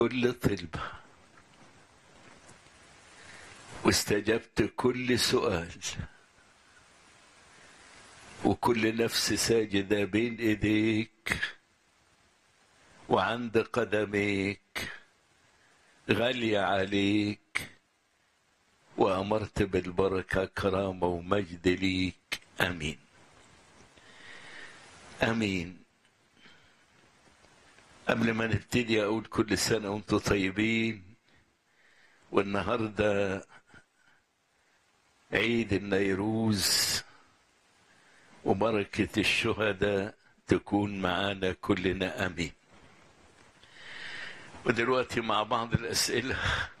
كل طلبة واستجبت كل سؤال وكل نفس ساجدة بين إيديك وعند قدميك غالية عليك وأمرت بالبركة كرامة ومجد ليك أمين أمين قبل ما نبتدي أقول كل سنة وأنتم طيبين والنهاردة عيد النيروز وبركة الشهداء تكون معانا كلنا أمين ودلوقتي مع بعض الأسئلة